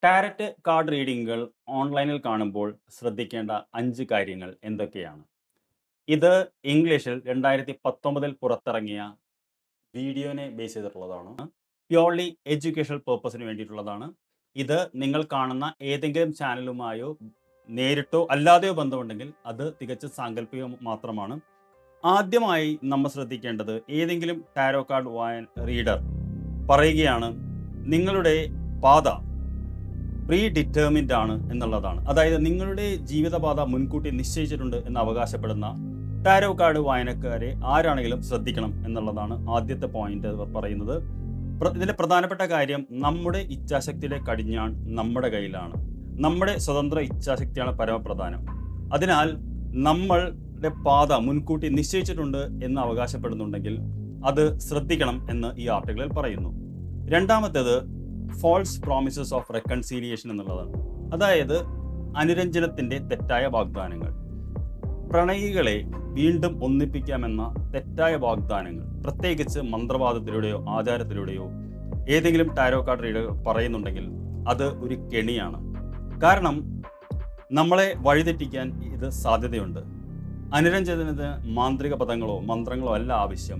tarot card റീഡിങ്ങുകൾ ഓൺലൈനിൽ കാണുമ്പോൾ ശ്രദ്ധിക്കേണ്ട അഞ്ച് കാര്യങ്ങൾ എന്തൊക്കെയാണ് ഇത് ഇംഗ്ലീഷിൽ രണ്ടായിരത്തി പത്തൊമ്പതിൽ പുറത്തിറങ്ങിയ വീഡിയോനെ ബേസ് ചെയ്തിട്ടുള്ളതാണ് പ്യോർലി എഡ്യൂക്കേഷണൽ പേർപ്പസിന് വേണ്ടിയിട്ടുള്ളതാണ് ഇത് നിങ്ങൾ കാണുന്ന ഏതെങ്കിലും ചാനലുമായോ നേരിട്ടോ അല്ലാതെയോ ബന്ധമുണ്ടെങ്കിൽ അത് തികച്ചും സാങ്കല്പികം മാത്രമാണ് ആദ്യമായി നമ്മൾ ശ്രദ്ധിക്കേണ്ടത് ഏതെങ്കിലും ടാരോ കാർഡ് വായൻ റീഡർ പറയുകയാണ് നിങ്ങളുടെ പാത പ്രീ ഡിറ്റർമിൻഡ് ആണ് എന്നുള്ളതാണ് അതായത് നിങ്ങളുടെ ജീവിതപാത മുൻകൂട്ടി നിശ്ചയിച്ചിട്ടുണ്ട് എന്ന് അവകാശപ്പെടുന്ന ടാരോ കാർഡ് വായനക്കാരെ ആരാണെങ്കിലും ശ്രദ്ധിക്കണം എന്നുള്ളതാണ് ആദ്യത്തെ പോയിന്റ് അവർ പറയുന്നത് പ്ര- ഇതിലെ പ്രധാനപ്പെട്ട കാര്യം നമ്മുടെ ഇച്ഛാശക്തിയുടെ കടിഞ്ഞാൺ നമ്മുടെ കയ്യിലാണ് നമ്മുടെ സ്വതന്ത്ര ഇച്ഛാശക്തിയാണ് പരമപ്രധാനം അതിനാൽ നമ്മളുടെ പാത മുൻകൂട്ടി നിശ്ചയിച്ചിട്ടുണ്ട് എന്ന് അവകാശപ്പെടുന്നുണ്ടെങ്കിൽ അത് ശ്രദ്ധിക്കണം എന്ന് ഈ ആർട്ടിക്കിളിൽ പറയുന്നു രണ്ടാമത്തേത് ഫോൾസ് പ്രോമിസസ് ഓഫ് റെക്കൺസീലിയേഷൻ എന്നുള്ളതാണ് അതായത് അനുരഞ്ജനത്തിന്റെ തെറ്റായ വാഗ്ദാനങ്ങൾ പ്രണയികളെ വീണ്ടും ഒന്നിപ്പിക്കാമെന്ന തെറ്റായ വാഗ്ദാനങ്ങൾ പ്രത്യേകിച്ച് മന്ത്രവാദത്തിലൂടെയോ ആചാരത്തിലൂടെയോ ഏതെങ്കിലും ടാരോ കാർഡ് റീഡർ പറയുന്നുണ്ടെങ്കിൽ അത് ഒരു കെണിയാണ് കാരണം നമ്മളെ വഴിതെറ്റിക്കാൻ ഇത് സാധ്യതയുണ്ട് അനുരഞ്ജനത്തിന് മാന്ത്രിക പദങ്ങളോ മന്ത്രങ്ങളോ അല്ല ആവശ്യം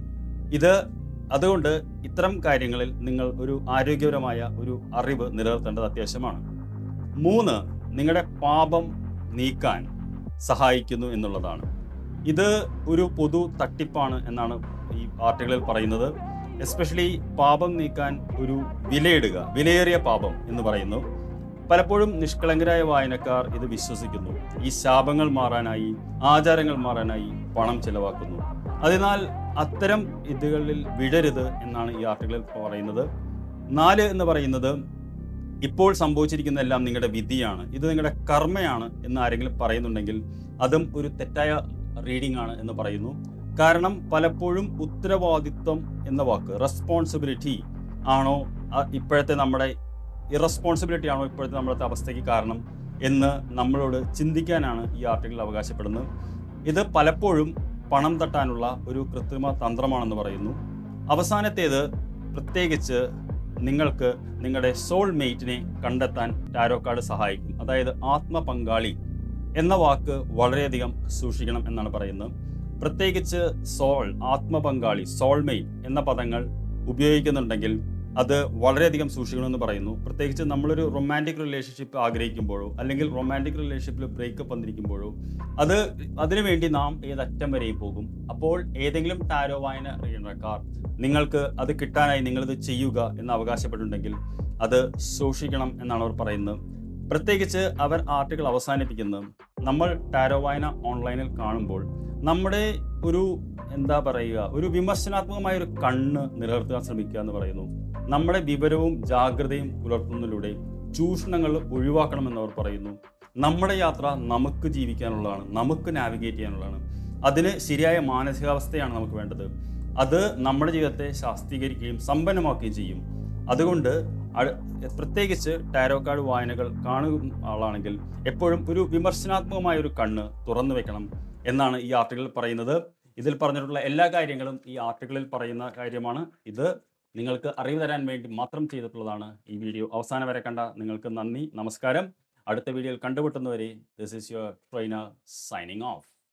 ഇത് അതുകൊണ്ട് ഇത്തരം കാര്യങ്ങളിൽ നിങ്ങൾ ഒരു ആരോഗ്യപരമായ ഒരു അറിവ് നിലനിർത്തേണ്ടത് അത്യാവശ്യമാണ് മൂന്ന് നിങ്ങളുടെ പാപം നീക്കാൻ സഹായിക്കുന്നു എന്നുള്ളതാണ് ഇത് ഒരു പൊതു തട്ടിപ്പാണ് എന്നാണ് ഈ ആർട്ടിക്കിളിൽ പറയുന്നത് എസ്പെഷ്യലി പാപം നീക്കാൻ ഒരു വിലയിടുക വിലയേറിയ പാപം എന്ന് പറയുന്നു പലപ്പോഴും നിഷ്കളങ്കരായ വായനക്കാർ ഇത് വിശ്വസിക്കുന്നു ഈ ശാപങ്ങൾ മാറാനായി ആചാരങ്ങൾ മാറാനായി പണം ചെലവാക്കുന്നു അതിനാൽ അത്തരം ഇതുകളിൽ വിടരുത് എന്നാണ് ഈ ആർട്ടിക്കിളിൽ പറയുന്നത് നാല് എന്ന് പറയുന്നത് ഇപ്പോൾ സംഭവിച്ചിരിക്കുന്ന എല്ലാം നിങ്ങളുടെ വിധിയാണ് ഇത് നിങ്ങളുടെ കർമ്മയാണ് എന്ന് ആരെങ്കിലും പറയുന്നുണ്ടെങ്കിൽ അതും ഒരു തെറ്റായ റീഡിംഗ് ആണ് എന്ന് പറയുന്നു കാരണം പലപ്പോഴും ഉത്തരവാദിത്വം എന്ന വാക്ക് റെസ്പോൺസിബിലിറ്റി ആണോ അ- ഇപ്പോഴത്തെ നമ്മുടെ ഇറസ്പോൺസിബിലിറ്റി ആണോ ഇപ്പോഴത്തെ നമ്മുടെ അവസ്ഥയ്ക്ക് കാരണം എന്ന് നമ്മളോട് ചിന്തിക്കാനാണ് ഈ ആർട്ടിക്കിൾ അവകാശപ്പെടുന്നത് ഇത് പലപ്പോഴും പണം തട്ടാനുള്ള ഒരു കൃത്രിമ തന്ത്രമാണെന്ന് പറയുന്നു അവസാനത്തേത് പ്രത്യേകിച്ച് നിങ്ങൾക്ക് നിങ്ങളുടെ സോൾ മെയ്റ്റിനെ കണ്ടെത്താൻ ടാരോ കാർഡ് സഹായിക്കും അതായത് ആത്മപങ്കാളി എന്ന വാക്ക് വളരെയധികം സൂക്ഷിക്കണം എന്നാണ് പറയുന്നത് പ്രത്യേകിച്ച് സോൾ ആത്മപങ്കാളി സോൾമെയ്റ്റ് എന്ന പദങ്ങൾ ഉപയോഗിക്കുന്നുണ്ടെങ്കിൽ അത് വളരെയധികം സൂക്ഷിക്കണമെന്ന് പറയുന്നു പ്രത്യേകിച്ച് നമ്മളൊരു റൊമാൻറ്റിക് റിലേഷൻഷിപ്പ് ആഗ്രഹിക്കുമ്പോഴോ അല്ലെങ്കിൽ റൊമാൻറ്റിക് റിലേഷൻഷിപ്പിൽ ബ്രേക്കപ്പ് വന്നിരിക്കുമ്പോഴോ അത് അതിനുവേണ്ടി നാം ഏതറ്റം വരെയും പോകും അപ്പോൾ ഏതെങ്കിലും ടാരോ വായന റീഡർക്കാർ നിങ്ങൾക്ക് അത് കിട്ടാനായി നിങ്ങളിത് ചെയ്യുക എന്ന് അവകാശപ്പെട്ടിട്ടുണ്ടെങ്കിൽ അത് സൂക്ഷിക്കണം എന്നാണ് അവർ പറയുന്നത് പ്രത്യേകിച്ച് അവർ ആർട്ടിക്കിൾ അവസാനിപ്പിക്കുന്നത് നമ്മൾ ടാരോ വായന ഓൺലൈനിൽ കാണുമ്പോൾ നമ്മുടെ ഒരു എന്താ പറയുക ഒരു വിമർശനാത്മകമായ ഒരു കണ്ണ് നിലനിർത്താൻ ശ്രമിക്കുക എന്ന് പറയുന്നു നമ്മുടെ വിവരവും ജാഗ്രതയും പുലർത്തുന്നതിലൂടെ ചൂഷണങ്ങൾ ഒഴിവാക്കണമെന്ന് അവർ പറയുന്നു നമ്മുടെ യാത്ര നമുക്ക് ജീവിക്കാനുള്ളതാണ് നമുക്ക് നാവിഗേറ്റ് ചെയ്യാനുള്ളതാണ് അതിന് ശരിയായ മാനസികാവസ്ഥയാണ് നമുക്ക് വേണ്ടത് അത് നമ്മുടെ ജീവിതത്തെ ശാസ്ത്രീകരിക്കുകയും സമ്പന്നമാക്കുകയും ചെയ്യും അതുകൊണ്ട് അഴ- പ്രത്യേകിച്ച് ടാരോ കാർഡ് വായനകൾ കാണുന്ന ആളാണെങ്കിൽ എപ്പോഴും ഒരു വിമർശനാത്മകമായ ഒരു കണ്ണ് തുറന്നു വെക്കണം എന്നാണ് ഈ ആർട്ടിക്കിളിൽ പറയുന്നത് ഇതിൽ പറഞ്ഞിട്ടുള്ള എല്ലാ കാര്യങ്ങളും ഈ ആർട്ടിക്കിളിൽ പറയുന്ന കാര്യമാണ് ഇത് നിങ്ങൾക്ക് അറിവ് തരാൻ വേണ്ടി മാത്രം ചെയ്തിട്ടുള്ളതാണ് ഈ വീഡിയോ അവസാനം വരെ കണ്ട നിങ്ങൾക്ക് നന്ദി നമസ്കാരം അടുത്ത വീഡിയോയിൽ കണ്ടുമുട്ടുന്നവരെ this is your trainer signing of